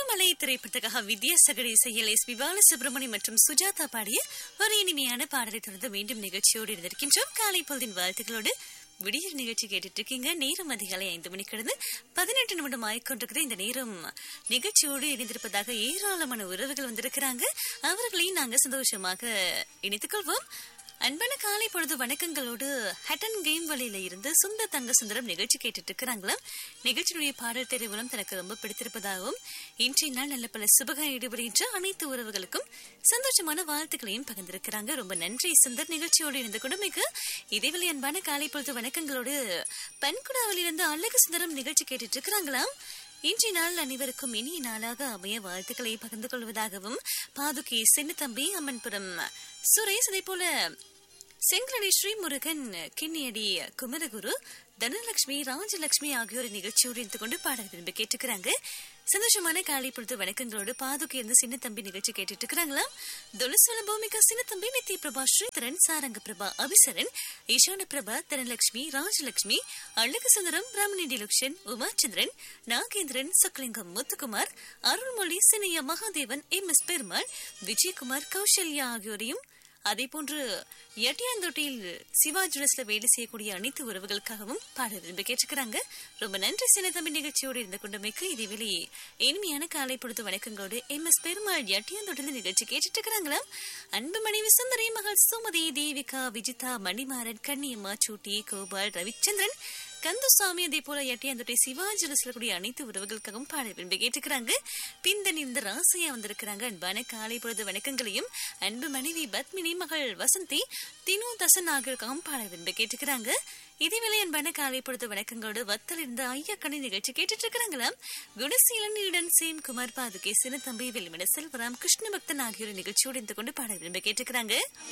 மலை திரைப்படத்துக்காக வித்யாசகர் இசையில் எஸ் பி பாலசுப்ரமணியம் மற்றும் சுஜாதா பாடிய ஒரு இனிமையான பாடலை தொடர்ந்து மீண்டும் நிகழ்ச்சியோடு இருந்திருக்கின்றோம் காலை பொழுதின் வாழ்த்துக்களோடு விடியல் நிகழ்ச்சி கேட்டுட்டு இருக்கீங்க நேரம் அதிகாலை ஐந்து மணிக்கு கடந்து பதினெட்டு நிமிடம் ஆயிக்கொண்டிருக்கிற இந்த நேரம் நிகழ்ச்சியோடு இணைந்திருப்பதாக ஏராளமான உறவுகள் வந்திருக்கிறாங்க அவர்களையும் நாங்க சந்தோஷமாக இணைத்துக் கொள்வோம் அன்பான காலை பொழுது வணக்கங்களோடு ஹட்டன் கேம் வழியில இருந்து சுந்த தங்க சுந்தரம் நிகழ்ச்சி கேட்டுட்டு இருக்கிறாங்களாம் நிகழ்ச்சியுடைய பாடல் தெரிவுகளும் தனக்கு ரொம்ப பிடித்திருப்பதாகவும் இன்றைய நாள் நல்ல பல சுபக ஈடுபடுகின்ற அனைத்து உறவுகளுக்கும் சந்தோஷமான வாழ்த்துக்களையும் பகிர்ந்திருக்கிறாங்க ரொம்ப நன்றி சுந்தர் நிகழ்ச்சியோடு இணைந்து கொடுமைக்கு இதேவேளை அன்பான காலை பொழுது வணக்கங்களோடு பன்குடாவிலிருந்து அழகு சுந்தரம் நிகழ்ச்சி கேட்டுட்டு இருக்கிறாங்களாம் இன்றைய நாள் அனைவருக்கும் இனிய நாளாக அமைய வாழ்த்துக்களை பகிர்ந்து கொள்வதாகவும் பாதுகி சின்னத்தம்பி அம்மன்புரம் சுரேஷ் அதே போல செங்கலடி ஸ்ரீமுருகன் கிண்ணியடி குமரகுரு தனலட்சுமி ராஜலட்சுமி ஆகியோர் நிகழ்ச்சியோடு இருந்து கொண்டு பாடல் விரும்பி கேட்டுக்கிறாங்க சந்தோஷமான காலை பொழுது வணக்கங்களோடு பாதுகை இருந்து சின்னத்தம்பி நிகழ்ச்சி கேட்டுட்டு இருக்கிறாங்களா துளசுவல பூமிகா சின்னத்தம்பி நித்ய பிரபா ஸ்ரீதரன் சாரங்க பிரபா அபிசரன் ஈசான பிரபா தனலட்சுமி ராஜலட்சுமி அழகு சுந்தரம் பிராமணி டிலுக்ஷன் உமாச்சந்திரன் நாகேந்திரன் சொக்கலிங்கம் முத்துக்குமார் அருள்மொழி சினையா மகாதேவன் எம் எஸ் பெருமாள் விஜயகுமார் கௌசல்யா ஆகியோரையும் அதே போன்று எட்டியாந்தொட்டியில் சிவாஜுலஸ்ல வேலை செய்யக்கூடிய அனைத்து உறவுகளுக்காகவும் பாடல் விரும்பி கேட்டுக்கிறாங்க ரொம்ப நன்றி சின்னத்தம்பி நிகழ்ச்சியோடு இருந்து கொண்டமைக்கு இதேவேளை இனிமையான காலை பொழுது வணக்கங்களோடு எம் எஸ் பெருமாள் எட்டியாந்தொட்டில் நிகழ்ச்சி கேட்டுட்டு இருக்கிறாங்களாம் அன்பு மனைவி சுந்தரி மகள் சுமதி தேவிகா விஜிதா மணிமாறன் கண்ணியம்மா சூட்டி கோபால் ரவிச்சந்திரன் கந்தசாமி அதே போல எட்டியாந்தொட்டை சிவாஜில சொல்லக்கூடிய அனைத்து உறவுகளுக்காகவும் பாடல் விரும்பி கேட்டுக்கிறாங்க பிந்தன் இந்த ராசையா வந்திருக்கிறாங்க அன்பான காலை பொழுது வணக்கங்களையும் அன்பு மனைவி பத்மினி மகள் வசந்தி தினு தசன் ஆகியோருக்காகவும் பாடல் விரும்பி கேட்டுக்கிறாங்க இதேவேளை அன்பான காலை பொழுது வணக்கங்களோடு வத்தல் இருந்த ஐயக்கணி நிகழ்ச்சி கேட்டுட்டு இருக்கிறாங்களாம் குணசீலனியுடன் சேம் குமார் பாதுகே சின்னத்தம்பி வெள்ளிமட செல்வராம் கிருஷ்ண பக்தன் ஆகியோர் நிகழ்ச்சியோடு இருந்து கொண்டு பாடல் விரும்பி கேட்டுக்கிறாங்க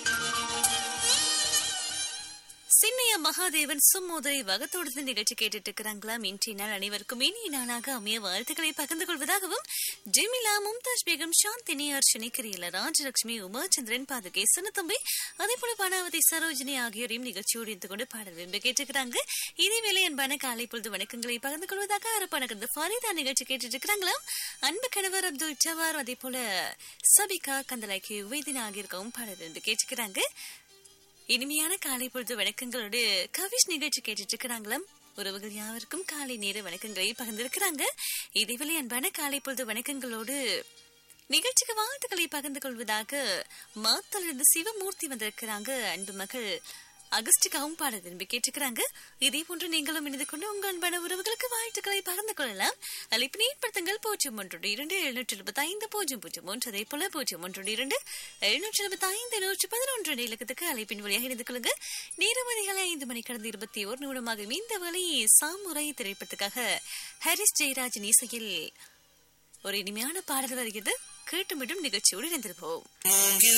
சின்னைய மகாதேவன் சும்மோதரை வகத்தோடு நிகழ்ச்சி கேட்டுட்டு இருக்கிறாங்களாம் இன்றைய நாள் அனைவருக்கும் இனிய நாளாக அமைய வாழ்த்துக்களை பகிர்ந்து கொள்வதாகவும் ஜெமிலா மும்தாஜ் பேகம் சாந்தினி அர்ஷனி கிரியல ராஜலட்சுமி உமாச்சந்திரன் பாதுகே சின்னத்தம்பி அதே போல பனாவதி சரோஜினி ஆகியோரையும் நிகழ்ச்சியோடு இருந்து கொண்டு பாடல் விரும்பி கேட்டுக்கிறாங்க இதேவேளை அன்பான காலை பொழுது வணக்கங்களை பகிர்ந்து கொள்வதாக அரப்பானகர்ந்து ஃபரிதா நிகழ்ச்சி கேட்டுட்டு இருக்கிறாங்களாம் அன்பு கணவர் அப்துல் ஜவார் அதே போல சபிகா கந்தலாக்கி உவேதினா ஆகியோருக்கவும் பாடல் விரும்பி கேட்டுக்கிறாங்க இனிமையான காலை பொழுது வணக்கங்களோடு கவிஷ் நிகழ்ச்சி கேட்டுட்டு இருக்கிறாங்களாம் உறவுகள் யாவருக்கும் காலை நேர வணக்கங்களை பகிர்ந்திருக்கிறாங்க இதேவேளை அன்பான காலை பொழுது வணக்கங்களோடு நிகழ்ச்சிக்கு வாழ்த்துக்களை பகிர்ந்து கொள்வதாக மாத்தலிருந்து சிவமூர்த்தி வந்திருக்கிறாங்க அன்பு மகள் அகஸ்டிகாவும் பாட விரும்பி கேட்டுக்கிறாங்க இதே போன்று நீங்களும் இணைந்து கொண்டு உங்கள் அன்பான உறவுகளுக்கு வாழ்த்துக்களை பகிர்ந்து கொள்ளலாம் அழைப்பு ஏற்படுத்துங்கள் பூஜ்ஜியம் ஒன்று இரண்டு எழுநூற்றி இருபத்தி ஐந்து பூஜ்ஜியம் பூஜ்ஜியம் ஒன்று அதே போல பூஜ்ஜியம் ஒன்று இரண்டு எழுநூற்றி இருபத்தி ஐந்து நூற்றி பதினொன்று இலக்கத்துக்கு அழைப்பின் வழியாக இணைந்து கொள்ளுங்க நேரமதிகளை ஐந்து மணி கடந்த இருபத்தி ஒரு நிமிடமாக இந்த வழி சாமுரை திரைப்படத்துக்காக ஹாரிஸ் ஜெயராஜன் இசையில் ஒரு இனிமையான பாடல் வருகிறது கேட்டு மீண்டும் நிகழ்ச்சியோடு இணைந்திருப்போம்